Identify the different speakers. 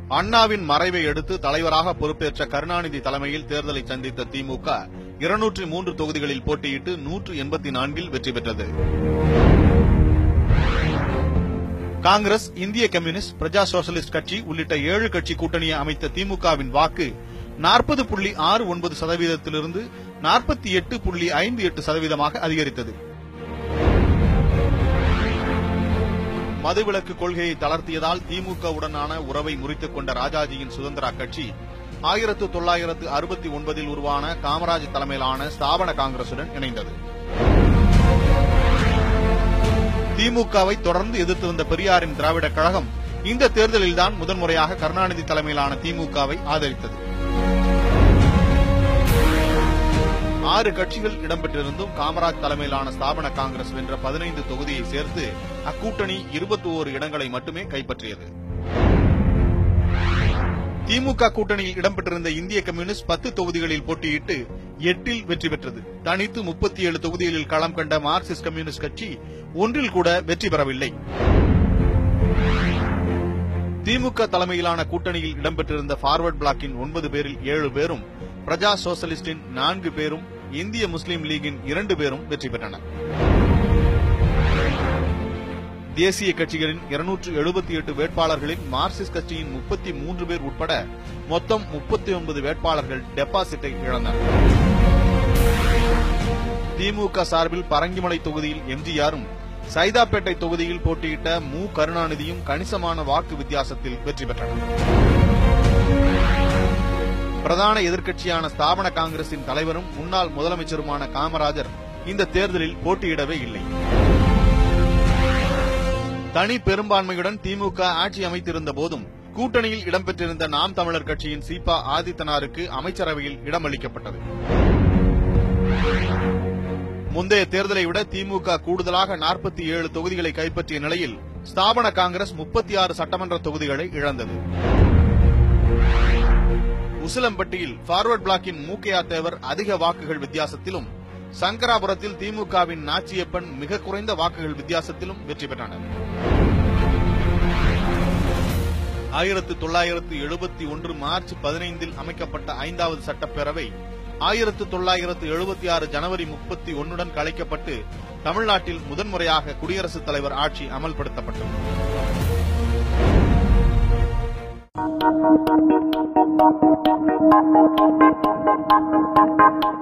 Speaker 1: அண்ணாவின் மறைவை அடுத்து தலைவராக பொறுப்பேற்ற கருணாநிதி தலைமையில் தேர்தலை சந்தித்த திமுக இருநூற்றி மூன்று தொகுதிகளில் போட்டியிட்டு நூற்று எண்பத்தி நான்கில் வெற்றி பெற்றது காங்கிரஸ் இந்திய கம்யூனிஸ்ட் பிரஜா சோசலிஸ்ட் கட்சி உள்ளிட்ட ஏழு கட்சி கூட்டணியை அமைத்த திமுகவின் வாக்கு நாற்பது புள்ளி ஆறு ஒன்பது சதவீதத்திலிருந்து நாற்பத்தி எட்டு புள்ளி ஐந்து எட்டு சதவீதமாக அதிகரித்தது மதுவிலக்கு கொள்கையை தளர்த்தியதால் திமுகவுடனான உறவை முறித்துக் கொண்ட ராஜாஜியின் சுதந்திரா கட்சி ஆயிரத்து தொள்ளாயிரத்து அறுபத்தி ஒன்பதில் உருவான காமராஜ் தலைமையிலான ஸ்தாபன காங்கிரசுடன் இணைந்தது திமுகவை தொடர்ந்து எதிர்த்து வந்த பெரியாரின் திராவிட கழகம் இந்த தேர்தலில்தான் முதன்முறையாக கருணாநிதி தலைமையிலான திமுகவை ஆதரித்தது ஆறு கட்சிகள் இடம்பெற்றிருந்தும் காமராஜ் தலைமையிலான ஸ்தாபன காங்கிரஸ் வென்ற பதினைந்து தொகுதியை சேர்த்து அக்கூட்டணி இருபத்தி ஓரு இடங்களை மட்டுமே கைப்பற்றியது திமுக கூட்டணியில் இடம்பெற்றிருந்த இந்திய கம்யூனிஸ்ட் பத்து தொகுதிகளில் போட்டியிட்டு எட்டில் வெற்றி பெற்றது தனித்து முப்பத்தி ஏழு தொகுதிகளில் களம் கண்ட மார்க்சிஸ்ட் கம்யூனிஸ்ட் கட்சி ஒன்றில் கூட வெற்றி பெறவில்லை திமுக தலைமையிலான கூட்டணியில் இடம்பெற்றிருந்த பார்வர்ட் பிளாக்கின் ஒன்பது பேரில் ஏழு பேரும் பிரஜா சோசலிஸ்டின் நான்கு பேரும் இந்திய முஸ்லீம் லீகின் இரண்டு பேரும் வெற்றி பெற்றனர் தேசிய கட்சிகளின் இருநூற்று எழுபத்தி எட்டு வேட்பாளர்களில் மார்க்சிஸ்ட் கட்சியின் முப்பத்தி மூன்று பேர் உட்பட மொத்தம் முப்பத்தி ஒன்பது வேட்பாளர்கள் டெபாசிட்டை இழந்தனர் திமுக சார்பில் பரங்கிமலை தொகுதியில் எம்ஜிஆரும் சைதாப்பேட்டை தொகுதியில் போட்டியிட்ட மு கருணாநிதியும் கணிசமான வாக்கு வித்தியாசத்தில் வெற்றி பெற்றனர் பிரதான எதிர்க்கட்சியான ஸ்தாபன காங்கிரசின் தலைவரும் முன்னாள் முதலமைச்சருமான காமராஜர் இந்த தேர்தலில் போட்டியிடவே இல்லை தனி பெரும்பான்மையுடன் திமுக ஆட்சி அமைத்திருந்த போதும் கூட்டணியில் இடம்பெற்றிருந்த நாம் தமிழர் கட்சியின் சீபா ஆதித்தனாருக்கு அமைச்சரவையில் இடமளிக்கப்பட்டது முந்தைய தேர்தலை விட திமுக கூடுதலாக நாற்பத்தி ஏழு தொகுதிகளை கைப்பற்றிய நிலையில் ஸ்தாபன காங்கிரஸ் முப்பத்தி ஆறு சட்டமன்ற தொகுதிகளை இழந்தது உசிலம்பட்டியில் பார்வர்ட் பிளாக்கின் மூக்கையா தேவர் அதிக வாக்குகள் வித்தியாசத்திலும் சங்கராபுரத்தில் திமுகவின் நாச்சியப்பன் மிக குறைந்த வாக்குகள் வித்தியாசத்திலும் வெற்றி பெற்றனர் ஆயிரத்து தொள்ளாயிரத்து எழுபத்தி ஒன்று மார்ச் பதினைந்தில் அமைக்கப்பட்ட ஐந்தாவது சட்டப்பேரவை ஆயிரத்து தொள்ளாயிரத்து எழுபத்தி ஆறு ஜனவரி முப்பத்தி ஒன்னுடன் கலைக்கப்பட்டு தமிழ்நாட்டில் முதன்முறையாக குடியரசுத் தலைவர் ஆட்சி அமல்படுத்தப்பட்டது
Speaker 2: Thank you.